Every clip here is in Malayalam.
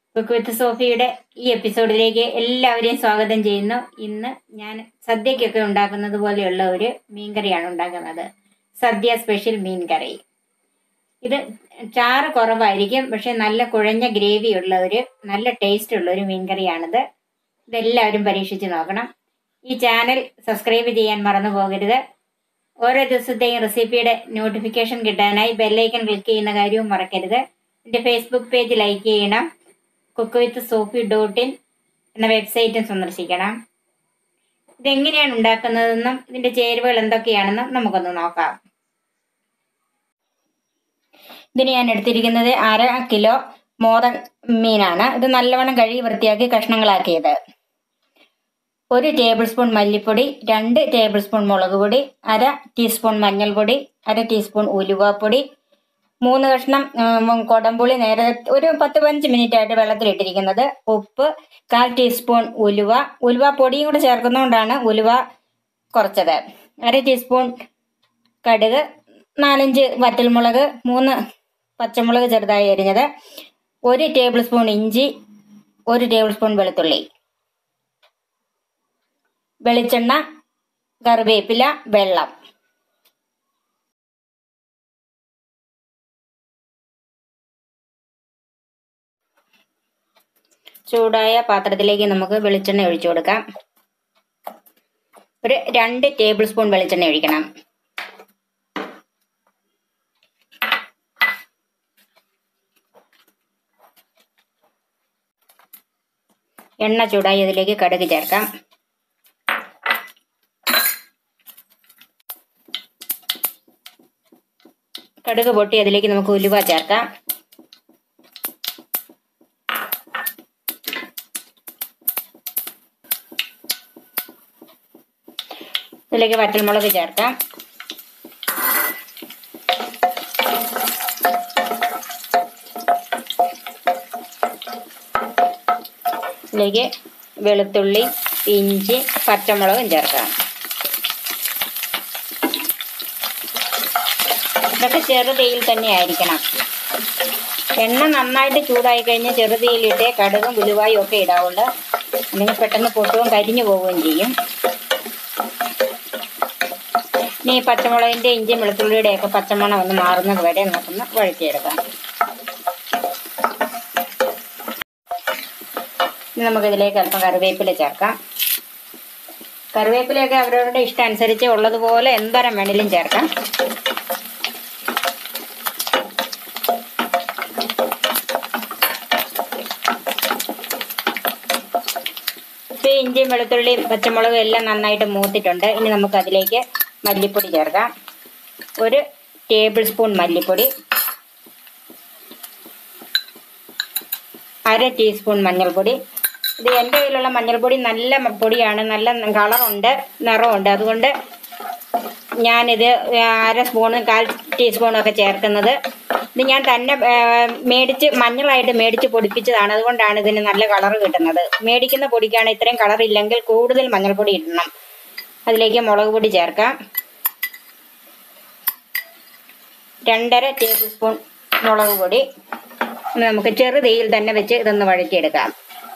കുക്ക് വിത്ത് സോഫിയുടെ ഈ എപ്പിസോഡിലേക്ക് എല്ലാവരെയും സ്വാഗതം ചെയ്യുന്നു ഇന്ന് ഞാൻ സദ്യക്കൊക്കെ ഉണ്ടാക്കുന്നത് പോലെയുള്ള ഒരു മീൻകറിയാണ് ഉണ്ടാക്കുന്നത് സദ്യ സ്പെഷ്യൽ മീൻ കറി ഇത് ചാറ് കുറവായിരിക്കും പക്ഷെ നല്ല കുഴഞ്ഞ ഗ്രേവി ഉള്ള ഒരു നല്ല ടേസ്റ്റ് ഉള്ള ഒരു മീൻ കറിയാണിത് ഇതെല്ലാവരും പരീക്ഷിച്ച് നോക്കണം ഈ ചാനൽ സബ്സ്ക്രൈബ് ചെയ്യാൻ മറന്നു പോകരുത് ഓരോ ദിവസത്തെയും റെസിപ്പിയുടെ നോട്ടിഫിക്കേഷൻ കിട്ടാനായി ബെല്ലൈക്കൺ ക്ലിക്ക് ചെയ്യുന്ന കാര്യവും മറക്കരുത് എൻ്റെ ഫേസ്ബുക്ക് പേജ് ലൈക്ക് ചെയ്യണം cook with Sophy dot in എന്ന വെബ്സൈറ്റും സന്ദർശിക്കണം ഇതെങ്ങനെയാണ് ഉണ്ടാക്കുന്നതെന്നും ഇതിൻ്റെ ചേരുവകൾ എന്തൊക്കെയാണെന്നും നമുക്കൊന്ന് നോക്കാം ഇതിന് ഞാൻ എടുത്തിരിക്കുന്നത് അര കിലോ മോത മീനാണ് ഇത് നല്ലവണ്ണം കഴുകി വൃത്തിയാക്കി കഷ്ണങ്ങളാക്കിയത് ഒരു ടേബിൾ സ്പൂൺ മല്ലിപ്പൊടി രണ്ട് ടേബിൾ സ്പൂൺ മുളക് പൊടി അര ടീസ്പൂൺ മഞ്ഞൾപ്പൊടി അര ടീസ്പൂൺ ഉലുവാപ്പൊടി മൂന്ന് കഷ്ണം ഉം, കൊടംപുളി നേരെ ഒരു പത്ത് പതിനഞ്ച് മിനിറ്റ് ആയിട്ട് വെള്ളത്തിലിട്ടിരിക്കുന്നത് ഉപ്പ് കാൽ ടീസ്പൂൺ ഉലുവ ഉലുവ പൊടിയും കൂടെ ചേർക്കുന്നതുകൊണ്ടാണ് ഉലുവ കുറച്ചത് അര ടീസ്പൂൺ കടുക് നാലഞ്ച് വറ്റൽമുളക് മൂന്ന് പച്ചമുളക് ചെറുതായി അരിഞ്ഞത് ഒരു ടേബിൾ സ്പൂൺ ഇഞ്ചി ഒരു ടേബിൾ സ്പൂൺ വെളുത്തുള്ളി വെളിച്ചെണ്ണ കറിവേപ്പില വെള്ളം ചൂടായ പാത്രത്തിലേക്ക് നമുക്ക് വെളിച്ചെണ്ണ ഒഴിച്ചു കൊടുക്കാം ഒരു രണ്ട് ടേബിൾ സ്പൂൺ വെളിച്ചെണ്ണ ഒഴിക്കണം എണ്ണ ചൂടായി അതിലേക്ക് കടുക് ചേർക്കാം കടുക് പൊട്ടി അതിലേക്ക് നമുക്ക് ഉലുവ ചേർക്കാം ഇതിലേക്ക് വറ്റൽമുളക് ചേർക്കാം ഇതിലേക്ക് വെളുത്തുള്ളി ഇഞ്ചി പച്ചമുളകും ചേർക്കാം ഇതൊക്കെ ചെറുതീയിൽ തന്നെ ആയിരിക്കണം എണ്ണ നന്നായിട്ട് ചൂടായി കഴിഞ്ഞ് ചെറുതീയിലിട്ട് കടുകും ഉലുവായും ഒക്കെ ഇടാവുള്ളൂ അല്ലെങ്കിൽ പെട്ടെന്ന് പൊട്ടുകയും കരിഞ്ഞു പോവുകയും ചെയ്യും ഇനി ഈ പച്ചമുളകിൻ്റെ ഇഞ്ചിയും വെളുത്തുള്ളിയുടെ ഒക്കെ പച്ചമണം ഒന്ന് മാറുന്നത് വരെ നമുക്കൊന്ന് വഴറ്റിയെടുക്കാം ഇനി നമുക്കിതിലേക്ക് അല്പം കറിവേപ്പില ചേർക്കാം കറിവേപ്പിലയൊക്കെ അവരവരുടെ ഇഷ്ടം അനുസരിച്ച് ഉള്ളതുപോലെ എന്തോരം വേണേലും ചേർക്കാം ഇപ്പം ഇഞ്ചിയും വെളുത്തുള്ളിയും പച്ചമുളകും എല്ലാം നന്നായിട്ട് മൂത്തിട്ടുണ്ട് ഇനി നമുക്ക് അതിലേക്ക് മല്ലിപ്പൊടി ചേർക്കാം ഒരു ടേബിൾ സ്പൂൺ മല്ലിപ്പൊടി അര ടീസ്പൂൺ മഞ്ഞൾപ്പൊടി ഇത് എൻ്റെ കയ്യിലുള്ള മഞ്ഞൾപ്പൊടി നല്ല മ- പൊടിയാണ് നല്ല കളറുണ്ട് നിറമുണ്ട് അതുകൊണ്ട് ഞാനിത് അര സ്പൂണ് കാൽ ടീസ്പൂണൊക്കെ ചേർക്കുന്നത് ഇത് ഞാൻ തന്നെ ആ, മേടിച്ച് മഞ്ഞളായിട്ട് മേടിച്ച് പൊടിപ്പിച്ചതാണ് അതുകൊണ്ടാണ് ഇതിന് നല്ല കളർ കിട്ടുന്നത് മേടിക്കുന്ന പൊടിക്കാണ് ഇത്രയും കളർ ഇല്ലെങ്കിൽ കൂടുതൽ മഞ്ഞൾപ്പൊടി ഇടണം അതിലേക്ക് മുളക് പൊടി ചേർക്കാം രണ്ടര ടേബിൾ സ്പൂൺ മുളക് പൊടി ഇനി നമുക്ക് ചെറു തീയിൽ തന്നെ വെച്ച് ഇതൊന്ന് വഴറ്റിയെടുക്കാം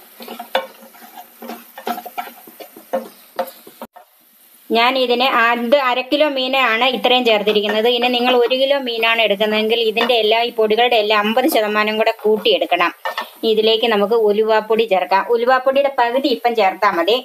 ഞാൻ ഇതിന് അത് അര കിലോ മീനാണ് ഇത്രയും ചേർത്തിരിക്കുന്നത് ഇനി നിങ്ങൾ ഒരു കിലോ മീനാണ് എടുക്കുന്നതെങ്കിൽ ഇതിന്റെ എല്ലാ ഈ പൊടികളുടെ എല്ലാം അമ്പത് ശതമാനം കൂടെ കൂട്ടിയെടുക്കണം ഇതിലേക്ക് നമുക്ക് ഉലുവാപ്പൊടി ചേർക്കാം ഉലുവാപ്പൊടിയുടെ പകുതി ഇപ്പം ചേർത്താൽ മതി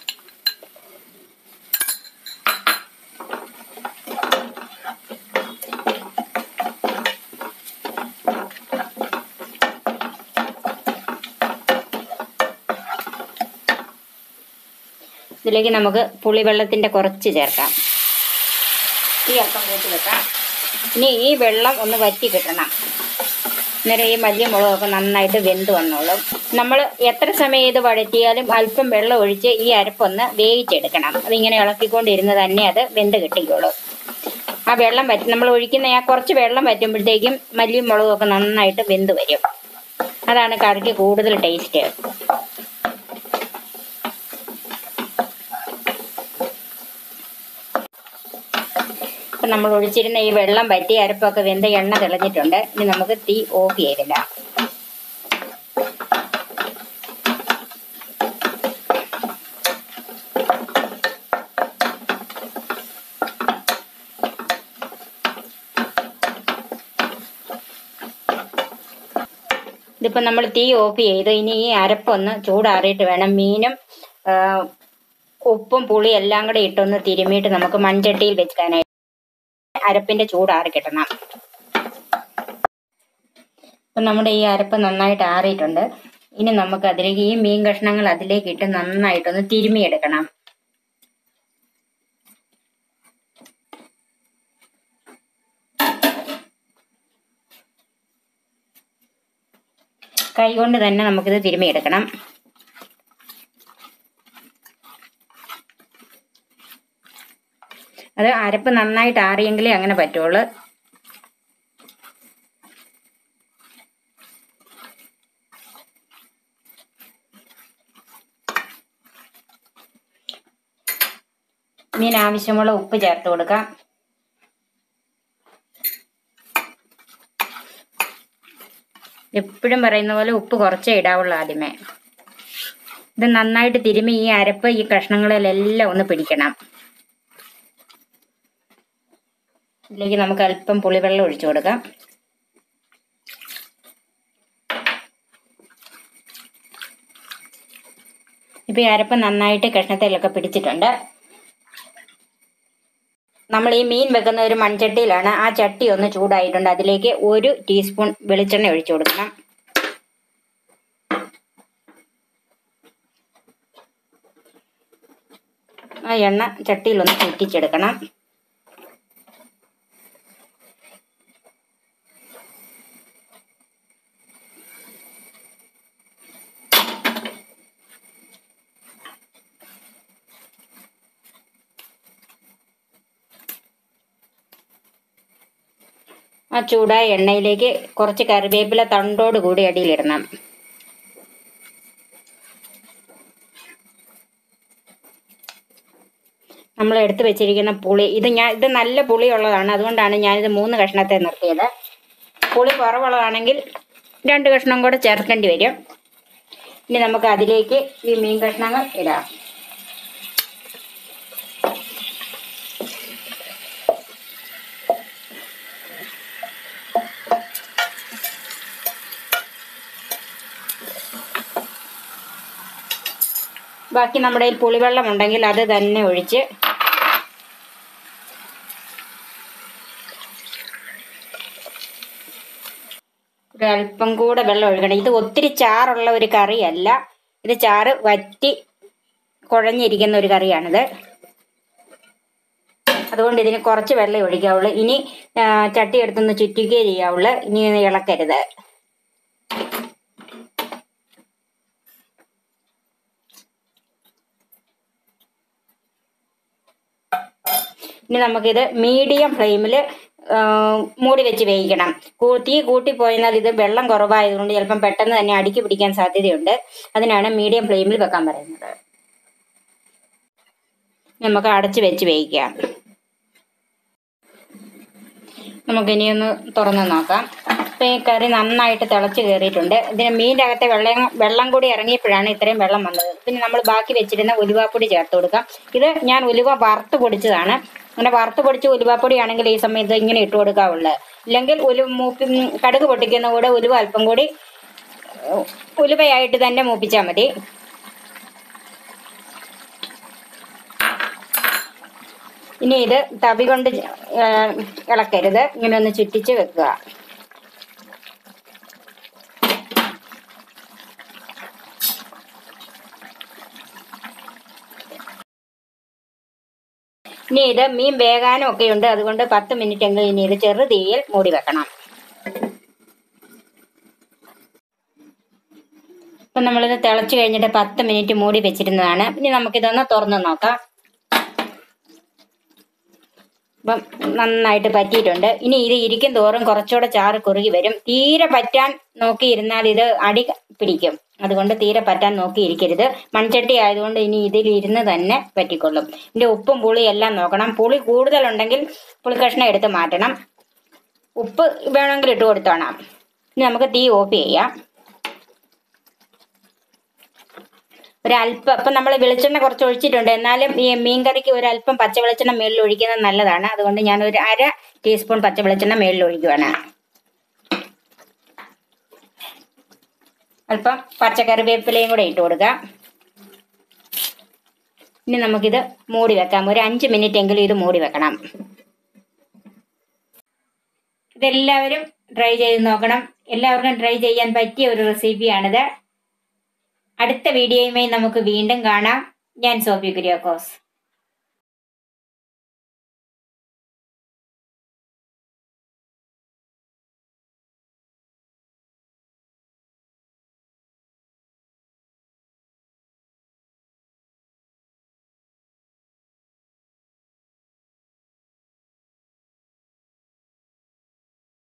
ഇതിലേക്ക് നമുക്ക് പുളിവെള്ളത്തിന്റെ കുറച്ച് ചേർക്കാം ഈ അല്പം കൂട്ടി വെക്കാം ഇനി ഈ വെള്ളം ഒന്ന് വറ്റി കിട്ടണം അന്നേരം ഈ മല്ലിയും മുളകൊക്കെ നന്നായിട്ട് വെന്ത് വന്നോളും നമ്മൾ എത്ര സമയം ഇത് വഴറ്റിയാലും അല്പം വെള്ളം ഒഴിച്ച് ഈ അരപ്പൊന്ന് വേവിച്ചെടുക്കണം അതിങ്ങനെ ഇളക്കിക്കൊണ്ടിരുന്ന് തന്നെ അത് വെന്ത് കിട്ടിക്കോളും ആ വെള്ളം വറ്റി നമ്മൾ ഒഴിക്കുന്ന ആ കുറച്ച് വെള്ളം വറ്റുമ്പോഴത്തേക്കും മല്ലിയും മുളകും ഒക്കെ നന്നായിട്ട് വെന്ത് വരും അതാണ് കറിക്ക് കൂടുതൽ ടേസ്റ്റ് ഇപ്പം നമ്മൾ ഒഴിച്ചിരുന്ന ഈ വെള്ളം വറ്റി അരപ്പൊക്കെ വെന്ത എണ്ണ തെളിഞ്ഞിട്ടുണ്ട് ഇനി നമുക്ക് തീ ഓഫ് ചെയ്തിടാം ഇതിപ്പോൾ നമ്മൾ തീ ഓഫ് ചെയ്ത് ഇനി ഈ അരപ്പൊന്ന് ചൂടാറിയിട്ട് വേണം മീനും ആ, ഉപ്പും പുളിയും എല്ലാം കൂടെ ഇട്ടൊന്ന് തിരുമിയിട്ട് നമുക്ക് മൺചട്ടിയിൽ വെക്കാനായിട്ട് അരപ്പിന്റെ ചൂടാറി കിട്ടണം അപ്പം നമ്മുടെ ഈ അരപ്പ് നന്നായിട്ട് ആറിയിട്ടുണ്ട് ഇനി നമുക്ക് അതിലേക്ക് ഈ മീൻ കഷ്ണങ്ങൾ അതിലേക്ക് ഇട്ട് നന്നായിട്ടൊന്ന് തിരുമിയെടുക്കണം കൈകൊണ്ട് തന്നെ നമുക്കിത് തിരുമിയെടുക്കണം അത് അരപ്പ് നന്നായിട്ട് ആറിയെങ്കിലേ അങ്ങനെ പറ്റുള്ളൂ മീൻ ആവശ്യമുള്ള ഉപ്പ് ചേർത്ത് കൊടുക്കാം എപ്പോഴും പറയുന്ന പോലെ ഉപ്പ് കുറച്ചേ ഇടാവുള്ളൂ ആദ്യമേ ഇത് നന്നായിട്ട് തിരുമ്മി ഈ അരപ്പ് ഈ കഷ്ണങ്ങളിലെല്ലാം ഒന്ന് പിടിക്കണം ഇതിലേക്ക് നമുക്ക് അല്പം പുളിവെള്ളം ഒഴിച്ചു കൊടുക്കാം ഇപ്പൊ ഈ അരപ്പ് നന്നായിട്ട് കഷ്ണത്തിലൊക്കെ പിടിച്ചിട്ടുണ്ട് നമ്മൾ ഈ മീൻ വെക്കുന്ന ഒരു മൺചട്ടിയിലാണ് ആ ചട്ടി ഒന്ന് ചൂടായിട്ടുണ്ട് അതിലേക്ക് ഒരു ടീസ്പൂൺ വെളിച്ചെണ്ണ ഒഴിച്ചു കൊടുക്കണം ആ എണ്ണ ചട്ടിയിലൊന്ന് ചുറ്റിച്ചെടുക്കണം ആ ചൂടായ എണ്ണയിലേക്ക് കുറച്ച് കറിവേപ്പില തണ്ടോട് കൂടി അടിയിലിടണം നമ്മൾ എടുത്തു വെച്ചിരിക്കുന്ന പുളി ഇത് ഞാൻ ഇത് നല്ല പുളിയുള്ളതാണ് അതുകൊണ്ടാണ് ഞാനിത് മൂന്ന് കഷ്ണത്തെ നിർത്തിയത് പുളി കുറവുള്ളതാണെങ്കിൽ രണ്ട് കഷ്ണം കൂടെ ചേർക്കേണ്ടി വരും ഇനി നമുക്ക് അതിലേക്ക് ഈ മീൻ കഷ്ണങ്ങൾ ഇടാം ബാക്കി നമ്മുടെ കയ്യിൽ പുളിവെള്ളം ഉണ്ടെങ്കിൽ അത് തന്നെ ഒഴിച്ച് ഒരു അല്പം കൂടെ വെള്ളം ഒഴിക്കണം ഇത് ഒത്തിരി ചാറുള്ള ഒരു കറിയല്ല ഇത് ചാറ് വറ്റി കുഴഞ്ഞിരിക്കുന്ന ഒരു കറിയാണിത് അതുകൊണ്ട് ഇതിന് കുറച്ച് വെള്ളം ഒഴിക്കാവുള്ളൂ ഇനി ആ, ചട്ടി എടുത്തൊന്ന് ചുറ്റിക്കുകയേ ചെയ്യാവുള്ളൂ ഇനി ഇത് ഇളക്കരുത് ഇനി നമുക്കിത് മീഡിയം ഫ്ലെയിമിൽ മൂടി വെച്ച് വേവിക്കണം കൂ- തീ കൂട്ടിപ്പോയെന്നാൽ ഇത് വെള്ളം കുറവായതുകൊണ്ട് ചിലപ്പം പെട്ടെന്ന് തന്നെ അടുക്കി പിടിക്കാൻ സാധ്യതയുണ്ട് അതിനാണ് മീഡിയം ഫ്ലെയിമിൽ വെക്കാൻ പറയുന്നത് നമുക്ക് അടച്ച് വെച്ച് വേവിക്കാം നമുക്കിനി ഒന്ന് തുറന്ന് നോക്കാം ഇപ്പം ഈ കറി നന്നായിട്ട് തിളച്ച് കയറിയിട്ടുണ്ട് ഇതിന് മീൻ്റെ അകത്തെ വെള്ളം വെള്ളം കൂടി ഇറങ്ങിയപ്പോഴാണ് ഇത്രയും വെള്ളം വന്നത് പിന്നെ നമ്മൾ ബാക്കി വെച്ചിരുന്ന ഉലുവാപ്പൊടി ചേർത്ത് കൊടുക്കാം ഇത് ഞാൻ ഉലുവ വറുത്ത് പൊടിച്ചതാണ് അങ്ങനെ വറുത്ത് പൊടിച്ച് ഉലുവാപ്പൊടി ആണെങ്കിൽ ഈ സമയത്ത് ഇങ്ങനെ ഇട്ട് കൊടുക്കാവുള്ളൂ ഇല്ലെങ്കിൽ ഉലു മൂപ്പി ഉം, കടുക് പൊട്ടിക്കുന്ന കൂടെ ഉലുവ അല്പം കൂടി ഉം, ഉലുവയായിട്ട് തന്നെ മൂപ്പിച്ചാൽ മതി ഇനി ഇത് തവി കൊണ്ട് ആ, ഇളക്കരുത് ഇങ്ങനെ ഒന്ന് ചുറ്റിച്ച് വെക്കുക ഇനി ഇത് മീൻ വേകാനും ഒക്കെ ഉണ്ട് അതുകൊണ്ട് പത്ത് മിനിറ്റ് എങ്കിലും ഇനി ഇത് ചെറു തീയിൽ മൂടി വെക്കണം ഇപ്പം നമ്മളിത് തിളച്ച് കഴിഞ്ഞിട്ട് പത്ത് മിനിറ്റ് മൂടി വെച്ചിരുന്നതാണ് ഇനി നമുക്കിതൊന്ന് തുറന്ന് നോക്കാം അപ്പം നന്നായിട്ട് പറ്റിയിട്ടുണ്ട് ഇനി ഇത് ഇരിക്കും തോറും കുറച്ചുകൂടെ ചാറ് കുറുകി വരും തീരെ പറ്റാൻ നോക്കിയിരുന്നാൽ ഇത് അടി പിടിക്കും അതുകൊണ്ട് തീരെ പറ്റാൻ നോക്കിയിരിക്കരുത് മൺചട്ടി ആയതുകൊണ്ട് ഇനി ഇതിൽ ഇരുന്ന് തന്നെ പറ്റിക്കൊള്ളും ഇതിൻ്റെ ഉപ്പും പുളിയും എല്ലാം നോക്കണം പുളി കൂടുതലുണ്ടെങ്കിൽ പുളിക്കഷ്ണം എടുത്ത് മാറ്റണം ഉപ്പ് വേണമെങ്കിൽ ഇട്ട് കൊടുത്തോണം ഇനി നമുക്ക് തീ ഓഫ് ചെയ്യാം ഒരല്പം ഇപ്പം നമ്മൾ വെളിച്ചെണ്ണ കുറച്ച് ഒഴിച്ചിട്ടുണ്ട് എന്നാലും ഈ മീൻ കറിക്ക് ഒരല്പം പച്ച വെളിച്ചെണ്ണ മേളിൽ ഒഴിക്കുന്നത് നല്ലതാണ് അതുകൊണ്ട് ഞാൻ ഒരു അര ടീസ്പൂൺ പച്ച വെളിച്ചെണ്ണ മേളിൽ ഒഴിക്കുവാണ് അല്പം പച്ചക്കറിവേപ്പിലയും കൂടെ ഇട്ട് കൊടുക്കാം ഇനി നമുക്കിത് മൂടി വെക്കാം ഒരു അഞ്ച് മിനിറ്റ് എങ്കിലും ഇത് മൂടി വെക്കണം ഇതെല്ലാവരും ട്രൈ ചെയ്ത് നോക്കണം എല്ലാവർക്കും ട്രൈ ചെയ്യാൻ പറ്റിയ ഒരു റെസിപ്പിയാണിത് അടുത്ത വീഡിയോയുമായി നമുക്ക് വീണ്ടും കാണാം ഞാൻ സോഫി കുര്യാക്കോസ്